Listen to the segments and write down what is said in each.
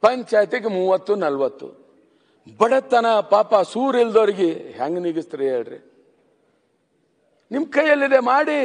ಪಂಚಾಯತಿಗೆ ಮೂವತ್ತು ನಲ್ವತ್ತು ಬಡತನ ಪಾಪ ಸೂರ್ ಇಲ್ದವ್ರಿಗೆ ಹೆಂಗ್ ನಿಗಿಸ್ತೀರಿ ಹೇಳ್ರಿ ನಿಮ್ ಕೈಯಲ್ಲಿದೆ ಮಾಡಿ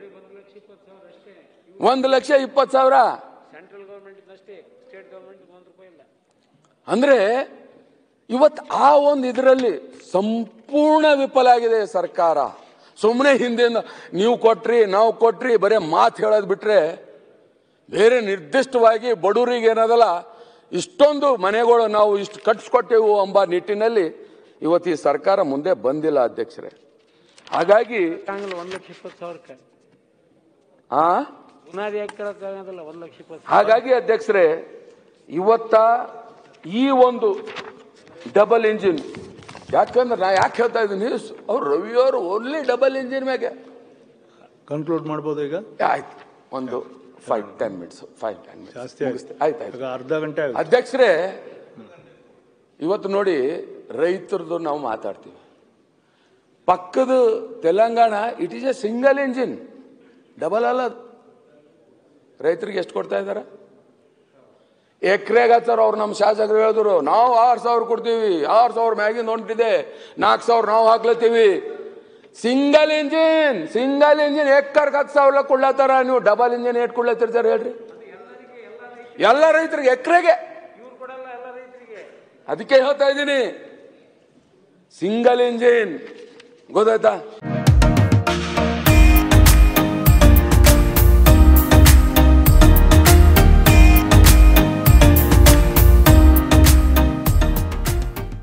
ಒಂದು ಲಕ್ಷ ಇಪ್ಪತ್ತು ಸಾವಿರ ಸೆಂಟ್ರಲ್ ಗೌರ್ಮೆಂಟ್ ಅಷ್ಟೇ ಸ್ಟೇಟ್ ಗೌರ್ಮೆಂಟ್ ಒಂದು ರೂಪಾಯಿ ಇಲ್ಲ ಅಂದ್ರೆ ಇವತ್ತು ಆ ಒಂದು ಇದರಲ್ಲಿ ಸಂಪೂರ್ಣ ವಿಫಲ ಆಗಿದೆ ಸರ್ಕಾರ ಸುಮ್ಮನೆ ಹಿಂದಿಂದ ನೀವು ಕೊಟ್ರಿ ನಾವು ಕೊಟ್ರಿ ಬರೀ ಮಾತು ಹೇಳೋದು ಬಿಟ್ರೆ ಬೇರೆ ನಿರ್ದಿಷ್ಟವಾಗಿ ಬಡವರಿಗೆ ಏನದಲ್ಲ ಇಷ್ಟೊಂದು ಮನೆಗಳು ನಾವು ಇಷ್ಟು ಕಟ್ಸ್ಕೊಟ್ಟೆವು ಎಂಬ ನಿಟ್ಟಿನಲ್ಲಿ ಇವತ್ತು ಈ ಸರ್ಕಾರ ಮುಂದೆ ಬಂದಿಲ್ಲ ಅಧ್ಯಕ್ಷರೇ ಹಾಗಾಗಿ ಆಗಲ್ಲ ಒಂದು ಲಕ್ಷ ಇಪ್ಪತ್ತು ಸಾವಿರಕ್ಕೆ ಆ ಬುನಾದಿ ಹಾಕಿ ಕೇಳೋಕ್ಕಾಗೋದಿಲ್ಲ ಒಂದು ಲಕ್ಷ ಇಪ್ಪತ್ತು ಸಾವಿರ ಹಾಗಾಗಿ ಅಧ್ಯಕ್ಷರೇ ಇವತ್ತ ಈ ಒಂದು ಡಬಲ್ ಇಂಜಿನ್ ಯಾಕಂದ್ರೆ ನಾ ಯಾಕೆ ಹೇಳ್ತಾ ಇದ್ದೀನಿ ಅವ್ರು ರವಿಯವರು ಓನ್ಲಿ ಡಬಲ್ ಇಂಜಿನ್ ಮ್ಯಾಗೆ ಕನ್ಕ್ಲೂಡ್ ಮಾಡ್ಬೋದು ಈಗ ಆಯ್ತು ಒಂದು five ten minutes five ten ಜಾಸ್ತಿ ಮಿನಿಟ್ಸ್ ಆಯ್ತು ಆಯ್ತು ಈಗ ಅರ್ಧ ಗಂಟೆ ಆಗುತ್ತೆ ಅಧ್ಯಕ್ಷರೇ ಇವತ್ತು ನೋಡಿ ರೈತರದು ನಾವು ಮಾತಾಡ್ತೀವಿ ಪಕ್ಕದ Telangana it is a single engine double ಅಲ್ಲ ಅದು. ರೈತರಿಗೆ ಎಷ್ಟು ಕೊಡ್ತಾ ಇದ್ದಾರೆ ಎಕರೆಗೆ ಹಚ್ಚಾರ ಅವ್ರು ನಮ್ಮ ಶಾಸಕರು ಹೇಳಿದ್ರು ನಾವು ಆರು ಸಾವಿರ ಕೊಡ್ತೀವಿ ಆರು ಸಾವಿರ ಮ್ಯಾಗಿಂದ ಹೊಂಟಿದೆ ನಾಲ್ಕು ಸಾವಿರ ನಾವು ಹಾಕ್ಲತ್ತೀವಿ ಸಿಂಗಲ್ ಇಂಜಿನ್ ಸಿಂಗಲ್ ಇಂಜಿನ್ ಎಕ್ಕರ್ಗೆ ಹತ್ತು ಸಾವಿರ ಕೊಡ್ಲತ್ತಾರ ನೀವು ಡಬಲ್ ಇಂಜಿನ್ ಏಟ್ ಕೊಡ್ಲತ್ತಿರ್ತಾರ ಹೇಳ್ರಿ ಎಲ್ಲ ರೈತರಿಗೆ ಎಕರೆಗೆ ಇವ್ರು ಕೊಡಲ್ಲ ಎಲ್ಲ ರೈತರಿಗೆ ಅದಕ್ಕೆ ಹೇಳ್ತಾ ಇದ್ದೀನಿ ಸಿಂಗಲ್ ಇಂಜಿನ್ ಗೊತ್ತಾಯ್ತಾ